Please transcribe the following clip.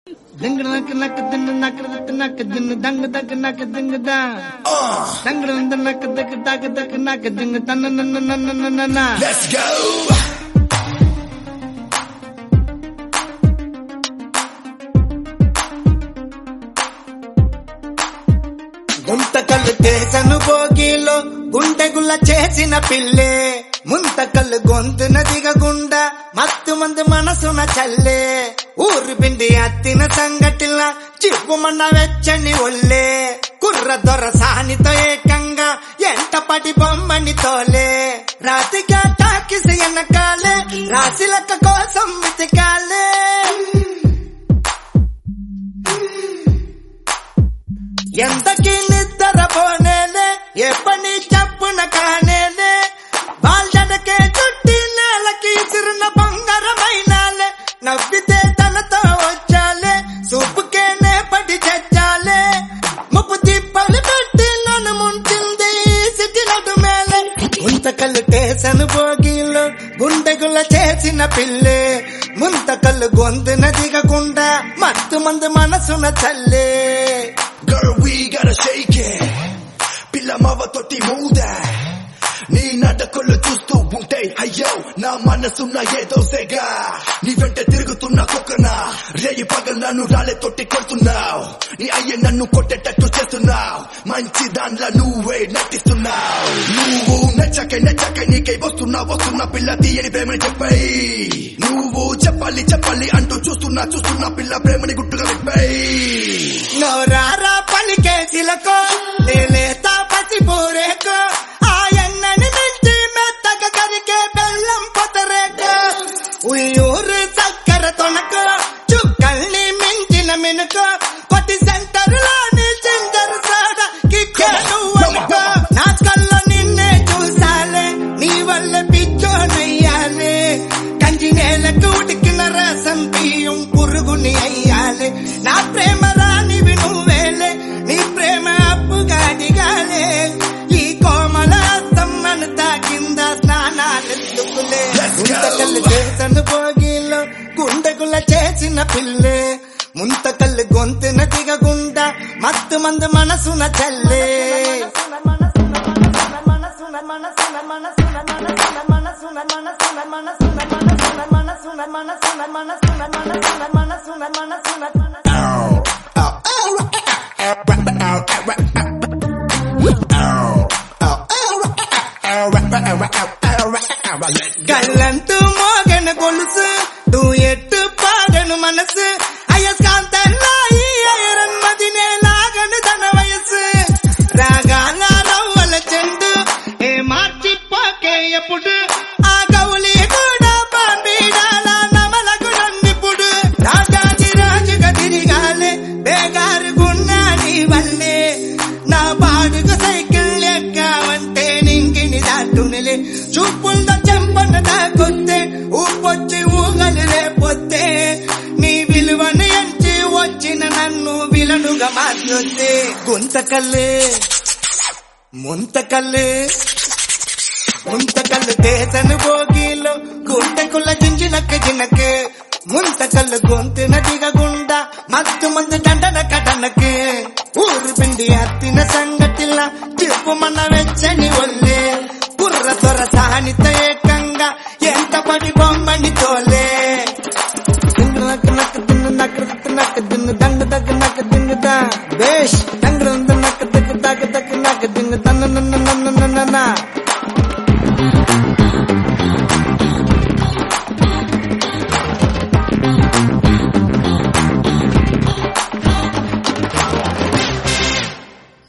ದಿಂಗ್ ನಕ್ ನಕ್ ದಿನ್ ನಕ್ ದಿನ್ ನಕ್ ದಿನ್ ದಂಗ್ ದಗ್ ನಕ್ ದಿಂಗ್ ದ ದಂಗ್ ದಂಗ್ ನಕ್ ದಗ್ ದಗ್ ದಗ್ ನಕ್ ದಿಂಗ್ ತನ್ನ ನನ್ನ ನನ್ನ ನನ್ನ ನನ್ನ Let's go! ముంతకల్లు చేసను భోగిలో గుండెగుల్ల చేసిన పిల్లే ముంతకల్లు గొంతున దిగగుండా మత్తు మంది మనసున చల్లే ఊరు పిండి అత్తిన సంగటిల చిప్పుమన్న వెచ్చని ఒళ్ళే కుర్ర దొర సానితో ఏకంగా ఎంట పడి బొమ్మని తోలే రాతిగా టాకిసి వెనకాలే రాశిలక కోసం వెతికాలే ఎంతకి నిద్ర పోనేలే ఏ పని చెప్పున కానేలే బాల్జనకే చుట్టి నేలకి చిరున బంగారమైనాలే నవ్వితే తనతో వచ్చాలే సూపుకేనే పడి చచ్చాలే ముప్పు తిప్పలు పెట్టి నన్ను ముంచింది సిటి నడుమేలే ముంతకల్లు టేసను భోగిలో గుండెగుల చేసిన పిల్లే ముంతకల్లు గొంతున దిగకుండా మత్తు మంది మనసున చల్లే Girl, we gotta shake it. పిల్ల మావ తోటి మూదా నీ నడకలు చూస్తూ ఉంటే అయ్యో నా మనసున్న ఏదో సెగా నీ వెంట తిరుగుతున్న కుక్కన రేయి పగలు నన్ను రాలే తొట్టి కొడుతున్నావు నీ అయ్య నన్ను కొట్టేటట్టు చేస్తున్నావు మంచి దాంట్లో నువ్వే నటిస్తున్నావు నువ్వు నచ్చకే నచ్చకే నీకై వస్తున్నా వస్తున్నా పిల్ల తీయని ప్రేమని చెప్పాయి నువ్వు చెప్పాలి చెప్పాలి అంటూ చూస్తున్నా చూస్తున్నా పిల్ల ప్రేమని గుట్టుగా చెప్పాయి నోరారా పలికేసిలకో నేలేత పసి పూరేకో ఆ ఎన్నని మించి మెత్తగా కరికే బెల్లం పొతరేకో ఉయ్యూరు చక్కెర తొనకో చుక్కల్ని మించిన మినుకో కొట్టి సెంటర్ లోని చిందరు సాడ కిక్కేను అనుకో నా కళ్ళ నిన్నే చూసాలే నీ వల్ల పిచ్చోనయ్యాలే కంచి నేలకు ఉడికిన రసం బియ్యం పురుగుని అయ్యాలే నా ప్రేమ రానివి నువ్వేలే నీ ప్రేమ అప్పుగాడిగాలే ఈ కోమల నన్ను తాకింద స్నానాలెందుకులే Let's go. ముంతకల్లు చేసను భోగిలో గుండెగుల చేసిన పిల్లే ముంతకల్లు గొంతున దిగగుండా మత్తు మంది మనసున చల్లే గల్లంతు మోగన గొలుసు ఎట్టు పాగను మనసు అయస్కాంతల్లా ఈ అయరన్ మదినే లాగను తన వయసు రాగాల రవ్వల చెండు ఏ మార్చిపోకే ఎప్పుడు ఆ గౌలి కూడా పంపిడాల నమలకు నన్నిప్పుడు రాజాది రాజుగా తిరిగాలే బేగారు గున్నాడి వల్లే నా బాడుగు సైకిల్ ఎక్కావంటే నింగిని దాటునిలే చూపుల్లో చెంపన దాకొస్తే ఊపొచ్చి ఊగలు రేపొస్తే నీ విలువను ఎంచి వచ్చిన నన్ను విలనుగా మార్చొద్దే గుంతకల్లే ముంతకల్లే ముంతకల్లు తేసను భోగిలో గుంటకుల జింజినక్క జినకే ముంతకల్లు గొంతున దిగగుండా మత్తు మంది దండన కటనకే ఊరు పిండి అత్తిన సంగతిలా చెప్పు మన వెచ్చని ఒల్లే కుర్ర తొర సానిత ఏకంగా ఎంత పడి బొమ్మని తోలే ದಿಂಗ್ ನಕ್ ನಕ್ ದಿನ್ ನಕ್ ನಕ್ ದಿನ್ ದಂಗ್ ದಗ್ ನಕ್ ದಿಂಗ್ ದ బేష్